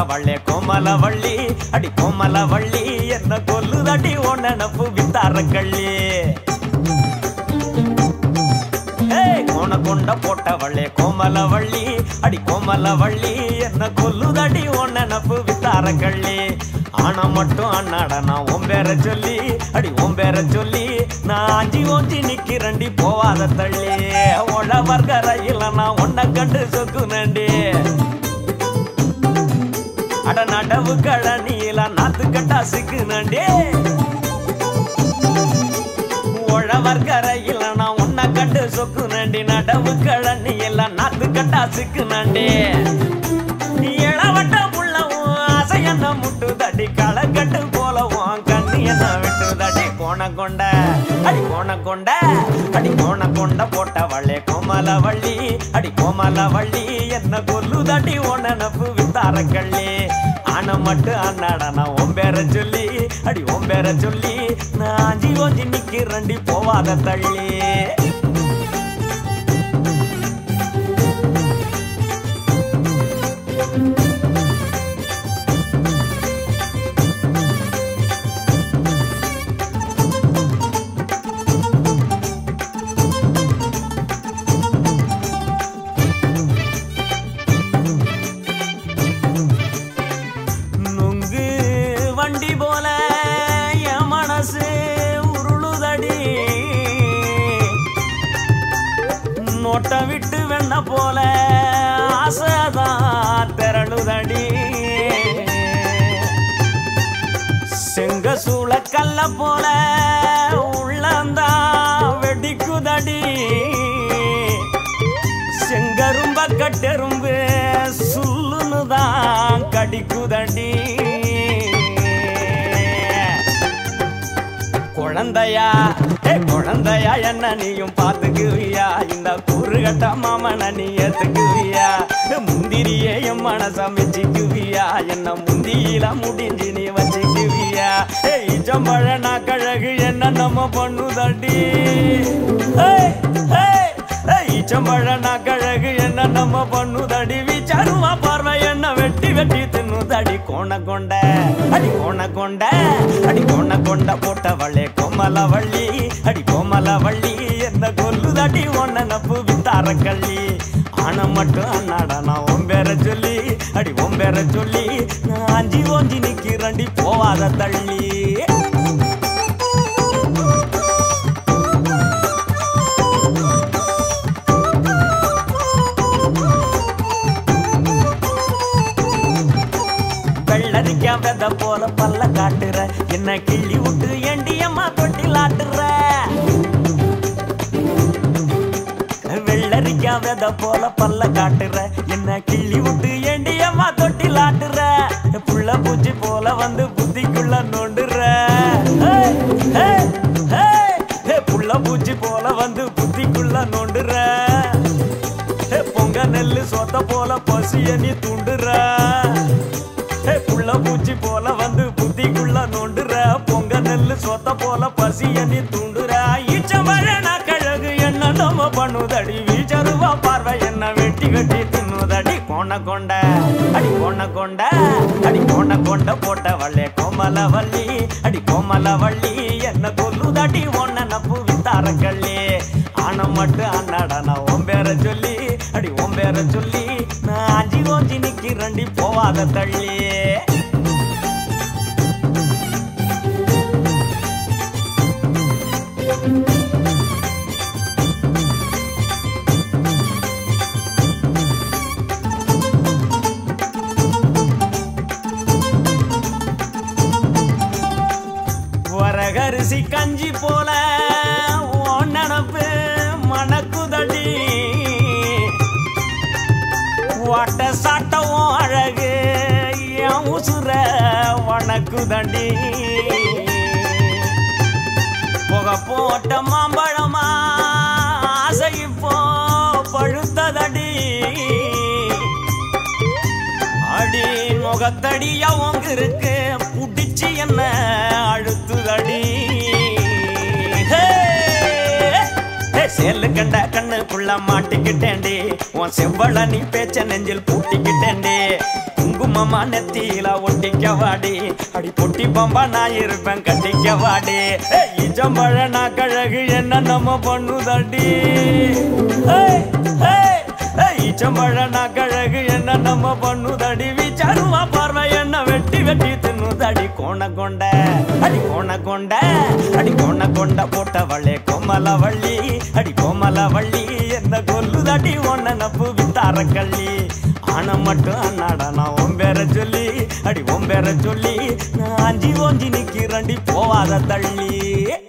போட்டவளே கோமலவள்ளி அடி கோமலவள்ளி என்ன கொல்லுதடி உன் நினப்பு வித்தார கள்ளி ஏய், கோண கொண்ட போட்டவளே கோமலவள்ளி அடி கோமலவள்ளி என்ன கொல்லுதடி உன் நினப்பு வித்தார கள்ளி ஆனா மட்டும் அண்ணாட நான் உன் பேர சொல்லி அடி உன் பேர சொல்லி நான் அஞ்சி ஓஞ்சி நிக்கிறண்டி போவாத தள்ளி உழவர் கரையில நான் உன்னை கண்டு சொக்குனண்டி அட நடவு கழனியில நாத்து கட்டா சிக்குனண்டே உழவர் கரையில நான் உன்னை கண்டு சொக்குனண்டி நடவு கழனியில நாத்து கட்டா சிக்குனண்டே இளவட்ட புள்ளவும் ஆசை என்ன முட்டு தடி களக்கட்டு போலவும் கண்ணு என்ன விட்டு தடி கோண கொண்ட அடி கோண கொண்ட அடி கோண கொண்ட போட்டவளே கோமலவள்ளி அடி கோமலவள்ளி என்ன கொல்லு தடி உனப்பு வித்தார கள்ளி ஆன மட்டும் அண்ணாட நான் ஒம்பேர சொல்லி அடி ஒம்பேர சொல்லி நான் அஞ்சி ஒஞ்சி நிக்கிறண்டி போவாத தள்ளி நுங்கு வண்டி போல என் மனசு உருளுதடி நோட்டை விட்டு வெண்ண போல ஆசைதான் திரளுதடி செங்க சூள கல்ல போல உள்ளந்தா வெடிக்குதடி செங்கரும்ப கட்டெரும்பு சுல்லுன்னு தான் கடிக்குதடி குழந்தையா ஏ குழந்தையா என்ன நீயும் பாத்துக்குவியா இந்த குறுகட்ட மாமன நீ ஏத்துக்குவியா ஏ முந்திரியே என் மனச மெச்சிக்குவியா என்ன முந்தியில முடிஞ்சு நீ வச்சுக்குவியா ஏ இச்சம்பழ நான் கழகு என்ன நம்ம பண்ணுதடி ஏய், ஏய், ஏய், இச்சம்பழ நான் கழகு என்ன நம்ம பண்ணுதடி விசாருமா பார்வை என்ன வெட்டி வெட்டி தின்னுதடி கோண கொண்ட அடி கோண கொண்ட அடி கோண கொண்ட போட்டவளே கோமலவள்ளி அடி கோமலவள்ளி என்ன கொல்லுதடி ஒன்ன நப்பு வித்தார கள்ளி ஆன மட்டும் அண்ணாடா நான் ஒம்பேர சொல்லி அடி ஒம்பேர சொல்லி நான் அஞ்சி ஓஞ்சி நிக்கிறண்டி போவாத தள்ளி வெள்ளரிக்கா வெத போல பல்ல காட்டுற என்ன கிள்ளி விட்டு ஏண்டியம்மா தொட்டிலாட்டுற வெள்ளரிக்கா வெத போல பல்ல காட்டுற என்ன கிள்ளி விட்டு ஏண்டியம்மா தொட்டிலாட்டுற புள்ள பூச்சி போல வந்து புத்திக்குள்ள நோண்டுற ஏய், ஏய், ஏய், ஏய், புள்ள பூச்சி போல வந்து புத்திக்குள்ள நோண்டுற ஏ, பொங்க நெல்லு சோத்த போல பசிய நீ தூண்டுற ஏ, புள்ள பூச்சி போல வந்து புத்திக்குள்ள நோண்டுற பொங்க நெல்லு சோத்த போல பசிய நீ தூண்டுற ஈச்சமழ நான் கழகு என்ன நம்ம பண்ணுதடி வீச்சருவா பார்வை என்ன வெட்டி வெட்டி தின்னுதடி கோண கொண்ட அடி கோண கொண்ட அடி கோண கொண்ட போட்டவளே கோமலவள்ளி அடி கோமலவள்ளி என்ன கொல்லுதடி ஒன்ன நப்பு வித்தார கள்ளி ஆன மட்டும் அண்ணாடா நான் ஒம்பேர சொல்லி அடி ஒம்பேர சொல்லி நான் அஞ்சி ஓஞ்சி நிக்கிறண்டி போவாத தள்ளி வரகரிசி கஞ்சி போல உன் நினப்பு மணக்குதடி வாட்ட சாட்டவும் அழகு என் உசுர வணக்குதடி புக போட்ட மாம்பழமா ஆசை இப்போ பழுத்ததடி அடி முகத்தடியா உங்க இருக்கு புடிச்சு என்ன அழுத்துதடி ஹே! ஹே, சேலு கண்ட கண்ணுக்குள்ள மாட்டிக்கிட்டேன்டி உன் செவ்வள நீ பேச்ச நெஞ்சில் பூட்டிக்கிட்டேன்டி குங்குமமா நெத்தியில ஒட்டிக்க வாடி அடி பொட்டி பம்பா நான் இருப்பேன் கட்டிக்க வாடி இஜம்பழ நான் கழகு என்ன நம்ம பண்ணுதடி இச்சம்பழ நான் கழகு என்ன நம்ம பண்ணுதடி விசாருமா பார்வை என்ன வெட்டி வெட்டி தின்னுதடி கோண கொண்ட அடி கோண கொண்ட அடி கோண கொண்ட போட்டவளே கோமல வள்ளி அடி கோமல வள்ளி என்ன கொல்லுதடி ஒன்ன நப்பு வித்தார கள்ளி ஆன மட்டும் அண்ணாடா நான் ஒம்பேர சொல்லி அடி ஒம்பேர சொல்லி நான் அஞ்சி ஓஞ்சி நிக்கிறண்டி போவாத தள்ளி